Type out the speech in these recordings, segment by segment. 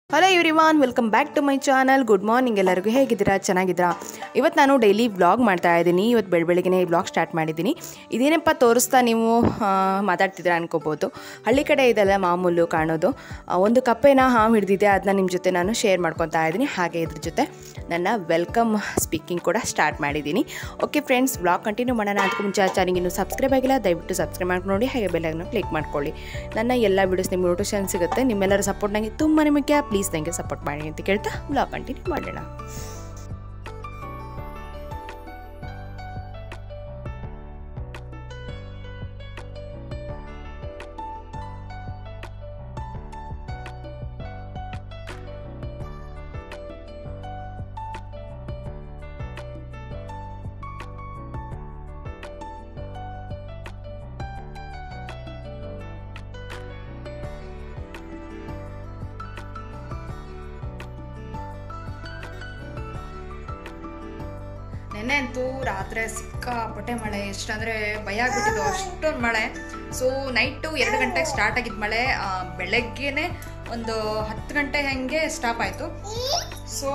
Hello everyone welcome back to my channel good morning ಎಲ್ಲರಿಗೂ ಹೇಗಿದ್ದೀರಾ ಚೆನ್ನಾಗಿದ್ದೀರಾ ಇವತ್ತು ನಾನು ಡೈಲಿ ವ್ಲಾಗ್ ಮಾಡ್ತಾ ಇದ್ದೀನಿ ಇವತ್ತು ಬೆಳ ಬೆಳಗ್ಗೆ ವ್ಲಾಗ್ ಸ್ಟಾರ್ಟ್ ಮಾಡಿದ್ದೀನಿ ಇದೇನಪ್ಪ ತೋರಿಸ್ತಾ ನೀವು ಆ, ಮಾತಾಡ್ತಿದ್ದೀರಾ ಅನ್ಕೋಬೋದು ಹಳ್ಳಿ ಕಡೆ ಇದೆಲ್ಲ ಮಾಮೂಲು ಕಾಣೋದು ಆ, ಒಂದು ಕಪ್ಪೆನ ಹಾವು ಹಿಡಿದಿದೆ ಅದನ್ನ ನಿಮ್ಮ ಜೊತೆ ನಾನು ಶೇರ್ ಮಾಡ್ಕೊತಾ ಇದ್ದೀನಿ ಹಾಗೆ ಇದ್ರ ಜೊತೆ ನನ್ನ ವೆಲ್ಕಮ್ ಸ್ಪೀಕಿಂಗ್ ಕೂಡ ಸ್ಟಾರ್ಟ್ ಮಾಡಿದ್ದೀನಿ ಓಕೆ ಫ್ರೆಂಡ್ಸ್ ವ್ಲಾಗ್ ಕಂಟಿನ್ಯೂ ಮಾಡೋಣ ಅದಕ್ಕೂ ಮುಂಚೆ ಚಾನಲ್ಗೆ ಇನ್ನೂ ಸಬ್ಸ್ಕ್ರೈಬ್ ಆಗಿಲ್ಲ ದಯವಿಟ್ಟು ಸಬ್ಸ್ಕ್ರೈಬ್ ಮಾಡ್ಕೊಂಡು ನೋಡಿ ಹಾಗೆ ಬೆಲ್ಲನ್ನು ಕ್ಲಿಕ್ ಮಾಡ್ಕೊಳ್ಳಿ ನನ್ನ ಎಲ್ಲ ವೀಡಿಯೋಸ್ ನಿಮ್ಗೆ ನೋಟಿಫಿಕೇಶನ್ ಸಿಗುತ್ತೆ ನಿಮ್ಮೆಲ್ಲರ ಸಪೋರ್ಟ್ ನನಗೆ ತುಂಬಾ ಮುಖ್ಯ ಪ್ಲೀಸ್ ನನಗೆ ಸಪೋರ್ಟ್ ಮಾಡಿ ಅಂತ ಕೇಳ್ತಾ ವ್ಲಾಗ್ ಕಂಟಿನ್ಯೂ ಮಾಡೋಣ ನೆನ್ನೆ ಅಂತೂ ರಾತ್ರಿ ಸಿಕ್ಕಾಪಟ್ಟೆ ಮಳೆ ಎಷ್ಟಂದ್ರೆ ಭಯ ಆಗ್ಬಿಟ್ಟಿದ್ದು ಅಷ್ಟೊಂದು ಮಳೆ ಸೊ ನೈಟು ಎರಡು ಗಂಟೆಗೆ ಸ್ಟಾರ್ಟ್ ಆಗಿದ್ದ ಮಳೆ ಆ, ಬೆಳಗ್ಗೆನೆ ಒಂದು ಹತ್ತು ಗಂಟೆ ಹಂಗೆ ಸ್ಟಾಪ್ ಆಯಿತು ಸೊ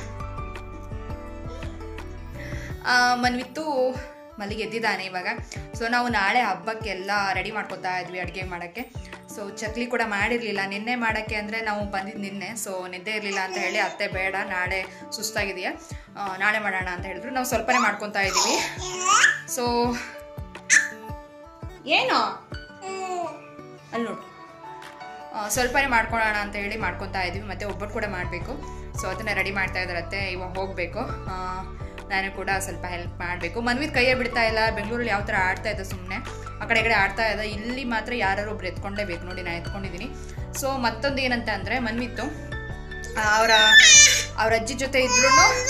ಮನ್ವಿತ್ತು ಮಲ್ಲಿಗೆ ಎದ್ದಿದ್ದಾನೆ ಇವಾಗ ಸೊ ನಾವು ನಾಳೆ ಹಬ್ಬಕ್ಕೆಲ್ಲ ರೆಡಿ ಮಾಡ್ಕೊತಾ ಇದ್ವಿ ಅಡುಗೆ ಮಾಡೋಕ್ಕೆ ಸೊ ಚಕ್ಲಿ ಕೂಡ ಮಾಡಿರಲಿಲ್ಲ ನಿನ್ನೆ ಮಾಡೋಕ್ಕೆ ಅಂದರೆ ನಾವು ಬಂದಿದ್ದು ನಿನ್ನೆ ಸೊ ನಿದ್ದೆ ಇರಲಿಲ್ಲ ಅಂತ ಹೇಳಿ ಅತ್ತೆ ಬೇಡ ನಾಳೆ ಸುಸ್ತಾಗಿದೆಯಾ ಆ, ನಾಳೆ ಮಾಡೋಣ ಅಂತ ಹೇಳಿದ್ರು ನಾವು ಸ್ವಲ್ಪನೇ ಮಾಡ್ಕೊತಾ ಇದ್ದೀವಿ ಸೊ ಏನು ಅಲ್ಲಿ ನೋಡು ಆ, ಸ್ವಲ್ಪನೇ ಮಾಡ್ಕೊಳ್ಳೋಣ ಅಂತ ಹೇಳಿ ಮಾಡ್ಕೊತಾ ಇದ್ವಿ ಮತ್ತೆ ಒಬ್ಬಟ್ಟು ಕೂಡ ಮಾಡಬೇಕು ಸೊ ಅದನ್ನ ರೆಡಿ ಮಾಡ್ತಾ ಇದ್ದಾರತ್ತೆ ಇವಾಗ ಹೋಗಬೇಕು ನಾನು ಕೂಡ ಸ್ವಲ್ಪ ಹೆಲ್ಪ್ ಮಾಡಬೇಕು ಮನ್ವಿದ್ ಕೈಯೇ ಬಿಡ್ತಾ ಇಲ್ಲ ಬೆಂಗಳೂರಲ್ಲಿ ಯಾವ ಥರ ಆಡ್ತಾ ಇದ್ದ ಸುಮ್ಮನೆ ಆ ಕಡೆ ಈ ಕಡೆ ಆಡ್ತಾ ಇದ್ದ ಇಲ್ಲಿ ಮಾತ್ರ ಯಾರು ಒಬ್ರು ಎತ್ಕೊಂಡೇಬೇಕು ನೋಡಿ ನಾನು ಎತ್ಕೊಂಡಿದ್ದೀನಿ ಸೊ ಮತ್ತೊಂದು ಏನಂತ ಅಂದರೆ ಮನ್ವಿತ್ತು ಅವರ ಅವ್ರ ಅಜ್ಜಿ ಜೊತೆ ಇದ್ರೂ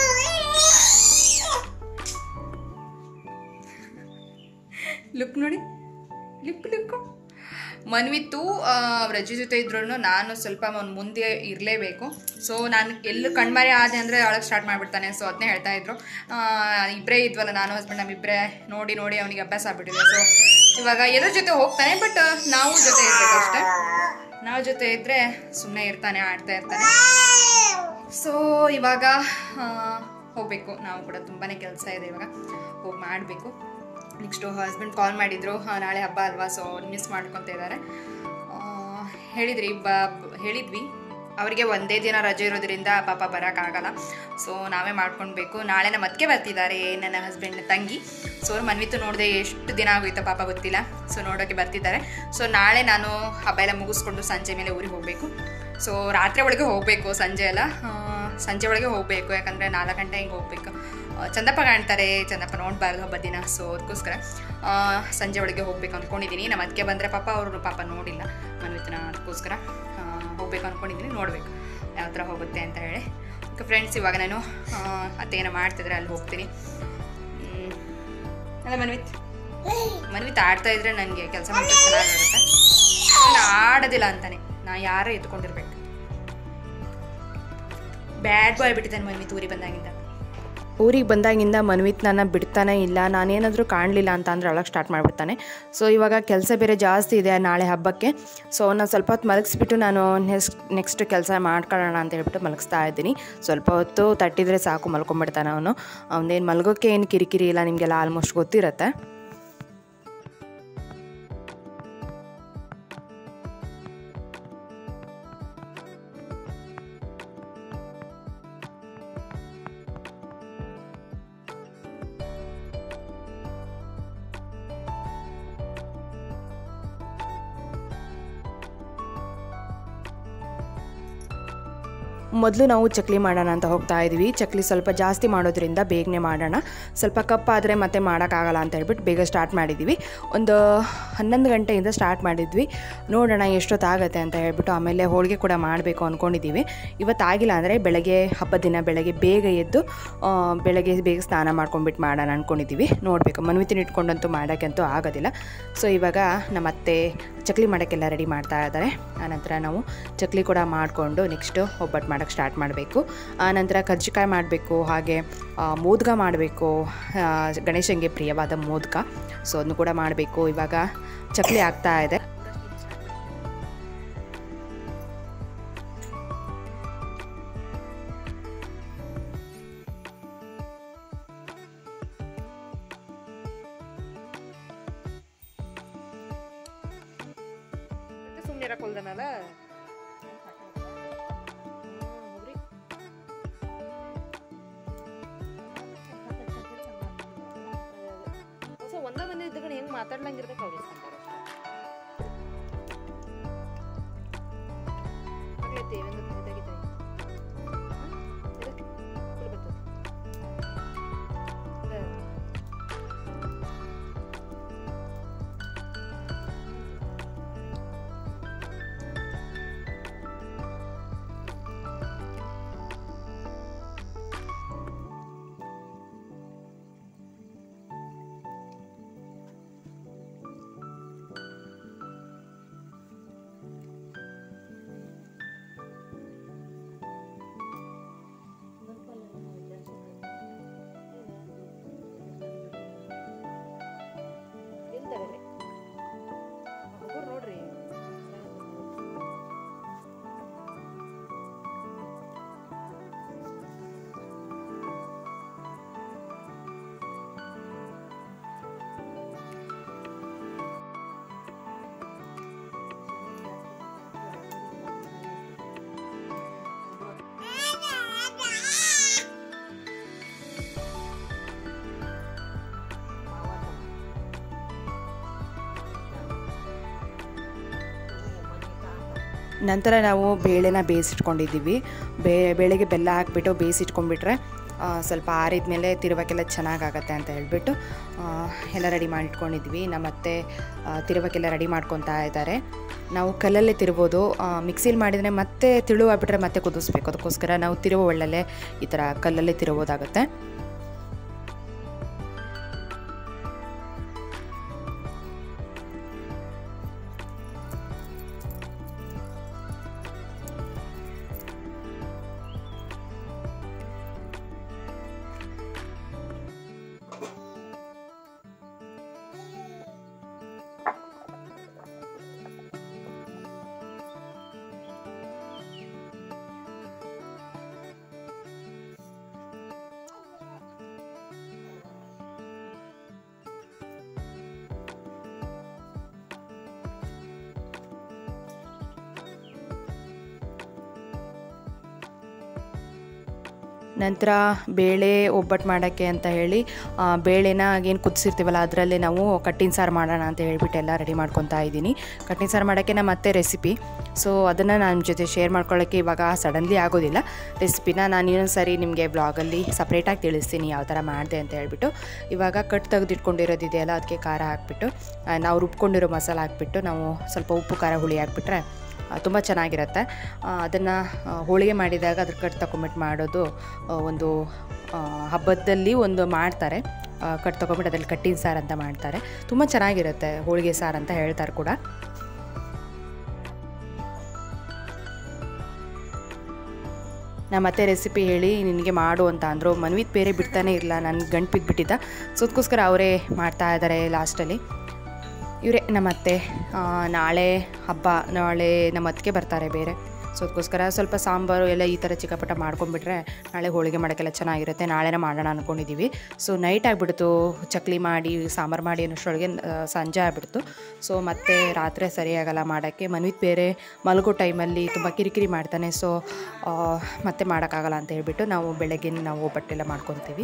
ಲುಕ್ ನೋಡಿ ಲುಕ್ ಲುಕ್ ಮನ್ವಿತ್ತು ಆ, ಅವ್ರ ಅಜ್ಜಿ ಜೊತೆ ಇದ್ರೂ ನಾನು ಸ್ವಲ್ಪ ಅವ್ನು ಮುಂದೆ ಇರಲೇಬೇಕು ಸೊ ನಾನು ಎಲ್ಲೂ ಕಣ್ಮರೆ ಆದೆ ಅಂದರೆ ಅಳಕ್ಕೆ ಸ್ಟಾರ್ಟ್ ಮಾಡಿಬಿಡ್ತಾನೆ ಸೊ ಅದನ್ನೇ ಹೇಳ್ತಾ ಇದ್ರು ಆ, ಇಬ್ಬರೇ ಇದ್ವಲ್ಲ ನಾನು ಹಸ್ಬೆಂಡ್ ನಮ್ಮಿಬ್ಬರೇ ನೋಡಿ ನೋಡಿ ಅವನಿಗೆ ಅಭ್ಯಾಸ ಆಗ್ಬಿಟ್ಟಿದೆ ಸೊ ಇವಾಗ ಎದ್ರ ಜೊತೆ ಹೋಗ್ತಾನೆ ಬಟ್ ನಾವು ಜೊತೆ ಇರ್ಬೇಕು ಅಷ್ಟೇ ನಾವು ಜೊತೆ ಇದ್ದರೆ ಸುಮ್ಮನೆ ಇರ್ತಾನೆ ಆಡ್ತಾ ಇರ್ತಾನೆ ಸೊ ಇವಾಗ ಆ, ಹೋಗ್ಬೇಕು ನಾವು ಕೂಡ ತುಂಬಾ ಕೆಲಸ ಇದೆ ಇವಾಗ ಹೋಗಿ ಮಾಡಬೇಕು ನೆಕ್ಸ್ಟು ಹಸ್ಬೆಂಡ್ ಕಾಲ್ ಮಾಡಿದ್ರು ಆ, ನಾಳೆ ಹಬ್ಬ ಅಲ್ವಾ ಸೊ ಮಿಸ್ ಮಾಡ್ಕೊತ ಇದ್ದಾರೆ ಆ, ಹೇಳಿದ್ರಿ ಬ ಬ- ಹೇಳಿದ್ವಿ ಅವರಿಗೆ ಒಂದೇ ದಿನ ರಜೆ ಇರೋದ್ರಿಂದ ಪಾಪ ಬರೋಕ್ಕಾಗಲ್ಲ ಸೊ ನಾವೇ ಮಾಡ್ಕೊಳ್ಬೇಕು ನಾಳೆ ನಮ್ಮ ಅತ್ತಿಗೆ ಬರ್ತಿದ್ದಾರೆ ನನ್ನ ಹಸ್ಬೆಂಡ್ ತಂಗಿ ಸೊ ಅವ್ರು ಮನ್ವಿತ್ತು ನೋಡಿದೆ ಎಷ್ಟು ದಿನ ಆಗೋಯ್ತು ಪಾಪ ಗೊತ್ತಿಲ್ಲ ಸೊ ನೋಡೋಕ್ಕೆ ಬರ್ತಿದ್ದಾರೆ ಸೊ ನಾಳೆ ನಾನು ಹಬ್ಬ ಎಲ್ಲ ಮುಗಿಸ್ಕೊಂಡು ಸಂಜೆ ಮೇಲೆ ಊರಿಗೆ ಹೋಗಬೇಕು ಸೊ ರಾತ್ರಿ ಒಳಗೆ ಹೋಗಬೇಕು ಸಂಜೆ ಎಲ್ಲ ಆ, ಸಂಜೆ ಒಳಗೆ ಹೋಗಬೇಕು ಯಾಕಂದರೆ ನಾಲ್ಕು ಗಂಟೆ ಹಿಂಗೆ ಹೋಗ್ಬೇಕು ಆ, ಚಂದಪ್ಪ ಕಾಣ್ತಾರೆ ಚಂದಪ್ಪ ನೋಡಬಾರ್ದು ಹಬ್ಬದ ದಿನ ಸೊ ಅದಕ್ಕೋಸ್ಕರ ಆ, ಸಂಜೆ ಒಳಗೆ ಹೋಗ್ಬೇಕು ಅಂದ್ಕೊಂಡಿದ್ದೀನಿ ನಮ್ಮ ಅದಕ್ಕೆ ಬಂದರೆ ಪಾಪ ಅವರು ಪಾಪ ನೋಡಿಲ್ಲ ಮನ್ವಿತನ ಅದಕ್ಕೋಸ್ಕರ ಆ, ಹೋಗ್ಬೇಕು ಅಂದ್ಕೊಂಡಿದ್ದೀನಿ ನೋಡಬೇಕು ಯಾವ ಥರ ಹೋಗುತ್ತೆ ಅಂತ ಹೇಳಿ ಓಕೆ ಫ್ರೆಂಡ್ಸ್ ಇವಾಗ ನಾನು ಆ, ಅತ್ತೆ ಏನೋ ಮಾಡ್ತಿದ್ರೆ ಅಲ್ಲಿ ಹೋಗ್ತೀನಿ ಹ್ಮ್. ಅಲ್ಲ ಮನ್ವಿತ್ ಮನ್ವಿತ್ ಆಡ್ತಾ ಇದ್ರೆ ನನಗೆ ಕೆಲಸ ಮಾಡೋಕ್ಕೆ ಚೆನ್ನಾಗಿರುತ್ತೆ ನಾನು ಆಡೋದಿಲ್ಲ ಅಂತಾನೆ ನಾ ಯಾರೋ ಎತ್ಕೊಂಡಿರ್ಬೇಕು ಬ್ಯಾಡ್ ಬಾಯ್ ಬಿಟ್ಟಿದ್ದಾನೆ ಮನ್ವಿತ್ ಊರಿಗೆ ಬಂದಾಗಿಂದ ಊರಿಗೆ ಬಂದಾಗಿಂದ ಮನ್ವಿತ್ ನನ್ನ ಬಿಡ್ತಾನೆ ಇಲ್ಲ ನಾನೇನಾದರೂ ಕಾಣಲಿಲ್ಲ ಅಂತ ಅಂದರೆ ಅಳಕ್ಕೆ ಸ್ಟಾರ್ಟ್ ಮಾಡಿಬಿಡ್ತಾನೆ ಸೊ ಇವಾಗ ಕೆಲಸ ಬೇರೆ ಜಾಸ್ತಿ ಇದೆ ನಾಳೆ ಹಬ್ಬಕ್ಕೆ ಸೊ ನಾನು ಸ್ವಲ್ಪ ಹೊತ್ತು ಮಲಗಿಸ್ಬಿಟ್ಟು ನಾನು ನೆಕ್ಸ್ಟ್ ನೆಕ್ಸ್ಟ್ ಕೆಲಸ ಮಾಡ್ಕೊಳ್ಳೋಣ ಅಂತ ಹೇಳ್ಬಿಟ್ಟು ಮಲಗಿಸ್ತಾ ಇದ್ದೀನಿ ಸ್ವಲ್ಪ ಹೊತ್ತು ತಟ್ಟಿದ್ರೆ ಸಾಕು ಮಲ್ಕೊಂಡ್ಬಿಡ್ತಾನೆ ಅವನು ಅವನೇನು ಮಲಗೋಕ್ಕೆ ಏನು ಕಿರಿಕಿರಿ ಇಲ್ಲ ನಿಮಗೆಲ್ಲ ಆಲ್ಮೋಸ್ಟ್ ಗೊತ್ತಿರುತ್ತೆ ಮೊದಲು ನಾವು ಚಕ್ಲಿ ಮಾಡೋಣ ಅಂತ ಹೋಗ್ತಾ ಇದ್ವಿ ಚಕ್ಲಿ ಸ್ವಲ್ಪ ಜಾಸ್ತಿ ಮಾಡೋದ್ರಿಂದ ಬೇಗನೆ ಮಾಡೋಣ ಸ್ವಲ್ಪ ಕಪ್ಪಾದರೆ ಮತ್ತೆ ಮಾಡೋಕ್ಕಾಗಲ್ಲ ಅಂತ ಹೇಳ್ಬಿಟ್ಟು ಬೇಗ ಸ್ಟಾರ್ಟ್ ಮಾಡಿದ್ವಿ ಒಂದು ಹನ್ನೊಂದು ಗಂಟೆಯಿಂದ ಸ್ಟಾರ್ಟ್ ಮಾಡಿದ್ವಿ ನೋಡೋಣ ಎಷ್ಟೊತ್ತಾಗತ್ತೆ ಅಂತ ಹೇಳ್ಬಿಟ್ಟು ಆಮೇಲೆ ಹೋಳಿಗೆ ಕೂಡ ಮಾಡಬೇಕು ಅಂದ್ಕೊಂಡಿದ್ದೀವಿ ಇವತ್ತಾಗಿಲ್ಲ ಅಂದರೆ ಬೆಳಗ್ಗೆ ಹಬ್ಬದ ದಿನ ಬೆಳಗ್ಗೆ ಬೇಗ ಎದ್ದು ಆ, ಬೆಳಗ್ಗೆ ಬೇಗ ಸ್ನಾನ ಮಾಡ್ಕೊಂಡ್ಬಿಟ್ಟು ಮಾಡೋಣ ಅಂದ್ಕೊಂಡಿದ್ದೀವಿ ನೋಡಬೇಕು ಮನ್ವಿತಿನ ಇಟ್ಕೊಂಡಂತೂ ಮಾಡೋಕ್ಕಂತೂ ಆಗೋದಿಲ್ಲ ಸೊ ಇವಾಗ ನಮ್ಮ ಅತ್ತೆ ಚಕ್ಲಿ ಮಾಡೋಕ್ಕೆಲ್ಲ ರೆಡಿ ಮಾಡ್ತಾ ಇದ್ದಾರೆ ಆನಂತರ ನಾವು ಚಕ್ಲಿ ಕೂಡ ಮಾಡಿಕೊಂಡು ನೆಕ್ಸ್ಟು ಒಬ್ಬಟ್ಟು ಮಾಡೋಕ್ಕೆ ಸ್ಟಾರ್ಟ್ ಮಾಡಬೇಕು ಆನಂತರ ಕರ್ಜಿಕಾಯಿ ಮಾಡಬೇಕು ಹಾಗೆ ಆ, ಮೋದಕ ಮಾಡಬೇಕು ಗಣೇಶನಿಗೆ ಪ್ರಿಯವಾದ ಮೋದಕ ಸೊ ಅದನ್ನು ಕೂಡ ಮಾಡಬೇಕು ಇವಾಗ ಚಕ್ಲಿ ಆಗ್ತಾ ಇದೆ ಸುಮ್ಮನೆ ಇರಕೊಲ್ದನಲ್ಲ ಹೊಸ ಒಂದ ಮಂದಿ ಇದ್ದಾಗ ಹೆಂಗ್ ಮಾತಾಡ್ಲಂಗಿರ್ಬೇಕು ಅವ್ರು ಇಸ್ಕೊಂತಾರೆ ಆಗ್ಲೈತಿ ಒಂದು ತೆಗಿತಾರೆ ಇಲ್ದಾರೆ ಹುಡುಗರು ನೋಡ್ರಿ ನಂತರ ನಾವು ಬೇಳೆನ ಬೇಯಿಸಿಟ್ಕೊಂಡಿದ್ದೀವಿ ಬೇ ಬೇಳೆಗೆ ಬೆಲ್ಲ ಹಾಕ್ಬಿಟ್ಟು ಬೇಯಿಸಿಟ್ಕೊಂಡ್ಬಿಟ್ರೆ ಆ, ಸ್ವಲ್ಪ ಆರಿದ ಮೇಲೆ ತಿರುವಕ್ಕೆಲ್ಲ ಚೆನ್ನಾಗಾಗತ್ತೆ ಅಂತ ಹೇಳ್ಬಿಟ್ಟು ಆ, ಎಲ್ಲ ರೆಡಿ ಮಾಡಿಟ್ಕೊಂಡಿದ್ವಿ ನಮ್ಮ ಅತ್ತೆ ಆ, ತಿರುವಕ್ಕೆಲ್ಲ ರೆಡಿ ಮಾಡ್ಕೊತಾ ಇದ್ದಾರೆ ನಾವು ಕಲ್ಲಲ್ಲೇ ತಿರ್ಬೋದು ಮಿಕ್ಸಿಲಿ ಮಾಡಿದರೆ ಮತ್ತೆ ತಿಳು ಆಗ್ಬಿಟ್ರೆ ಮತ್ತೆ ಕುದಿಸ್ಬೇಕು ಅದಕ್ಕೋಸ್ಕರ ನಾವು ತಿರುವ ಒಳ್ಳಲ್ಲೇ ಈ ಥರ ಕಲ್ಲಲ್ಲೇ ತಿರುವುದಾಗುತ್ತೆ ನಂತರ ಬೇಳೆ ಒಬ್ಬಟ್ಟು ಮಾಡೋಕ್ಕೆ ಅಂತ ಹೇಳಿ ಆ, ಬೇಳೆನ ಏನು ಕುದಿಸಿರ್ತೀವಲ್ಲ ಅದರಲ್ಲೇ ನಾವು ಕಟ್ಟಿನ ಸಾರು ಮಾಡೋಣ ಅಂತ ಹೇಳ್ಬಿಟ್ಟು ಎಲ್ಲ ರೆಡಿ ಮಾಡ್ಕೊತಾ ಇದ್ದೀನಿ ಕಟ್ಟಿನ ಸಾರು ಮಾಡೋಕ್ಕೆ ನಮ್ಮ ಮತ್ತೆ ರೆಸಿಪಿ ಸೊ ಅದನ್ನು ನನ್ನ ಜೊತೆ ಶೇರ್ ಮಾಡ್ಕೊಳ್ಳೋಕ್ಕೆ ಇವಾಗ ಸಡನ್ಲಿ ಆಗೋದಿಲ್ಲ ರೆಸಿಪಿನ ನಾನು ಇನ್ನೊಂದು ಸಾರಿ ನಿಮಗೆ ಬ್ಲಾಗಲ್ಲಿ ಸಪ್ರೇಟಾಗಿ ತಿಳಿಸ್ತೀನಿ ಯಾವ ಥರ ಮಾಡಿದೆ ಅಂತ ಹೇಳ್ಬಿಟ್ಟು ಇವಾಗ ಕಟ್ ತೆಗೆದಿಟ್ಕೊಂಡಿರೋದಿದೆಯಲ್ಲ ಅದಕ್ಕೆ ಖಾರ ಹಾಕ್ಬಿಟ್ಟು ಆ, ನಾವು ರುಬ್ಕೊಂಡಿರೋ ಮಸಾಲ ಹಾಕ್ಬಿಟ್ಟು ನಾವು ಸ್ವಲ್ಪ ಉಪ್ಪು ಖಾರ ಹುಳಿ ಹಾಕ್ಬಿಟ್ರೆ ತುಂಬ ಚೆನ್ನಾಗಿರುತ್ತೆ ಅದನ್ನು ಹೋಳಿಗೆ ಮಾಡಿದಾಗ ಅದ್ರ ಕಟ್ ತಗೊಂಬಿಟ್ಟು ಮಾಡೋದು ಆ, ಒಂದು ಆ, ಹಬ್ಬದಲ್ಲಿ ಒಂದು ಮಾಡ್ತಾರೆ ಆ, ಕಟ್ ತಗೊಂಬಿಟ್ಟು ಅದ್ರಲ್ಲಿ ಕಟ್ಟಿನ ಸಾರು ಅಂತ ಮಾಡ್ತಾರೆ ತುಂಬ ಚೆನ್ನಾಗಿರುತ್ತೆ ಹೋಳಿಗೆ ಸಾರು ಅಂತ ಹೇಳ್ತಾರೆ ಕೂಡ ನಮ್ಮ ಮತ್ತೆ ರೆಸಿಪಿ ಹೇಳಿ ನಿನಗೆ ಮಾಡು ಅಂತ ಅಂದರು ಮನ್ವಿತ್ ಬೇರೆ ಬಿಡ್ತಾನೆ ಇರಲ್ಲ ನನ್ನ ಗಂಟು ಬಿದ್ದುಬಿಟ್ಟಿದ್ದ ಸೊ ಅದಕ್ಕೋಸ್ಕರ ಅವರೇ ಮಾಡ್ತಾ ಇದ್ದಾರೆ ಲಾಸ್ಟಲ್ಲಿ ಇವರೇ ನಮ್ಮ ಅತ್ತೆ ಆ, ನಾಳೆ ಹಬ್ಬ ನಾಳೆ ನಮ್ಮ ಅತ್ತಿಗೆ ಬರ್ತಾರೆ ಬೇರೆ ಸೊ ಅದಕ್ಕೋಸ್ಕರ ಸ್ವಲ್ಪ ಸಾಂಬಾರು ಎಲ್ಲ ಈ ಥರ ಚಿಕ್ಕಪಟ್ಟ ಮಾಡ್ಕೊಂಡ್ಬಿಟ್ರೆ ನಾಳೆ ಹೋಳಿಗೆ ಮಾಡೋಕ್ಕೆಲ್ಲ ಚೆನ್ನಾಗಿರುತ್ತೆ ನಾಳೆನೇ ಮಾಡೋಣ ಅಂದ್ಕೊಂಡಿದ್ದೀವಿ ಸೊ ನೈಟ್ ಆಗಿಬಿಡ್ತು ಚಕ್ಲಿ ಮಾಡಿ ಸಾಂಬಾರು ಮಾಡಿ ಅನ್ನೋಷ್ಟರೊಳಗೆ ಆ, ಸಂಜೆ ಆಗಿಬಿಡ್ತು ಸೊ ಮತ್ತೆ ರಾತ್ರಿ ಸರಿಯಾಗಲ್ಲ ಮಾಡೋಕ್ಕೆ ಮನ್ವಿತ್ ಬೇರೆ ಮಲಗೋ ಟೈಮಲ್ಲಿ ತುಂಬ ಕಿರಿಕಿರಿ ಮಾಡ್ತಾನೆ ಸೊ ಮತ್ತೆ ಮಾಡೋಕ್ಕಾಗಲ್ಲ ಅಂತ ಹೇಳ್ಬಿಟ್ಟು ನಾವು ಬೆಳಗ್ಗೆ ನಾವು ಒಬ್ಬಟ್ಟೆಲ್ಲ ಮಾಡ್ಕೊತೀವಿ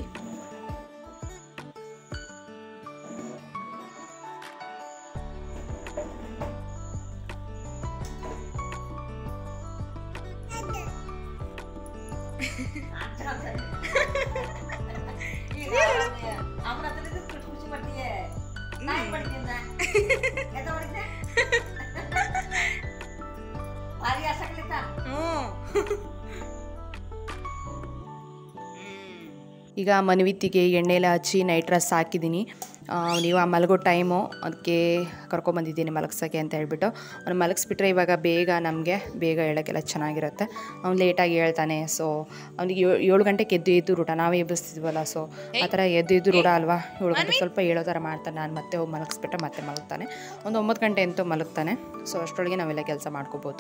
ಈಗ ಮನ್ವಿತ್ತಿಗೆ ಎಣ್ಣೆ ಎಲ್ಲ ಹಚ್ಚಿ ನೈಟ್ ಡ್ರೆಸ್ ಹಾಕಿದ್ದೀನಿ ನೀವು ಆ ಮಲಗೋ ಟೈಮು ಅದಕ್ಕೆ ಕರ್ಕೊಂಬಂದಿದ್ದೀನಿ ಮಲಗ್ಸೋಕ್ಕೆ ಅಂತ ಹೇಳ್ಬಿಟ್ಟು ಅವ್ನು ಮಲಗಿಸ್ಬಿಟ್ರೆ ಇವಾಗ ಬೇಗ ನಮಗೆ ಬೇಗ ಹೇಳೋಕ್ಕೆಲ್ಲ ಚೆನ್ನಾಗಿರುತ್ತೆ ಅವ್ನು ಲೇಟಾಗಿ ಹೇಳ್ತಾನೆ ಸೊ ಅವ್ನಿಗೆ ಏಳು ಏಳು ಗಂಟೆಗೆ ಎದ್ದು ಎದ್ದು ರೂಢ ನಾವೇ ಎಬ್ಬಿಸ್ತಿದ್ವಲ್ಲ ಸೊ ಆ ಥರ ಎದ್ದು ಎದ್ದು ರೂಢ ಅಲ್ವಾ ಏಳು ಗಂಟೆ ಸ್ವಲ್ಪ ಹೇಳೋ ಥರ ಮಾಡ್ತಾನೆ ನಾನು ಮತ್ತೆ ಹೋಗಿ ಮಲಗಿಸ್ಬಿಟ್ರೆ ಮತ್ತೆ ಮಲಗ್ತಾನೆ ಒಂದು ಒಂಬತ್ತು ಗಂಟೆ ಅಂತೂ ಮಲಗ್ತಾನೆ ಸೊ ಅಷ್ಟರೊಳಗೆ ನಾವೆಲ್ಲ ಕೆಲಸ ಮಾಡ್ಕೋಬೋದು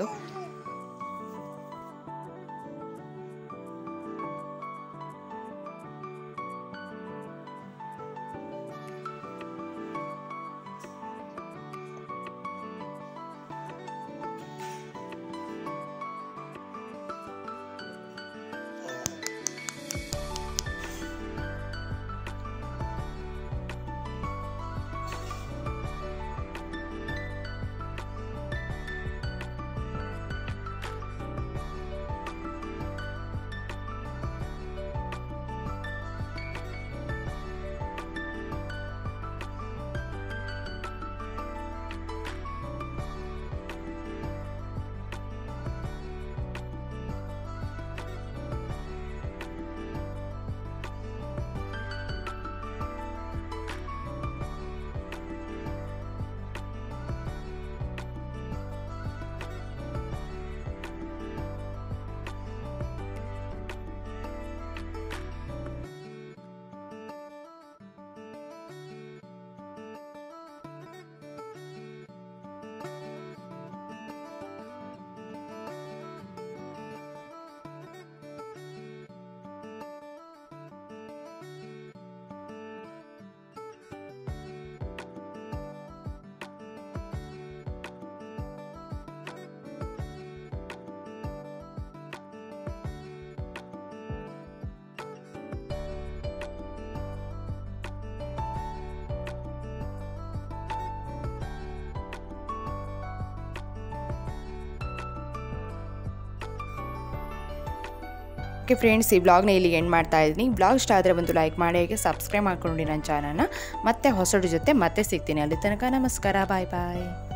ಓಕೆ ಫ್ರೆಂಡ್ಸ್ ಈ ಬ್ಲಾಗ್ನ ಇಲ್ಲಿಗೆ ಎಂಡ್ ಮಾಡ್ತಾ ಇದ್ದೀನಿ ಬ್ಲಾಗ್ ಇಷ್ಟ ಆದರೆ ಒಂದು ಲೈಕ್ ಮಾಡಿ ಹಾಗೆ ಸಬ್ಸ್ಕ್ರೈಬ್ ಮಾಡ್ಕೊಂಡು ನನ್ನ ಚಾನಲ್ನ ಮತ್ತೆ ಹೊಸದ್ರ ಜೊತೆ ಮತ್ತೆ ಸಿಗ್ತೀನಿ ಅಲ್ಲಿ ತನಕ ನಮಸ್ಕಾರ ಬಾಯ್ ಬಾಯ್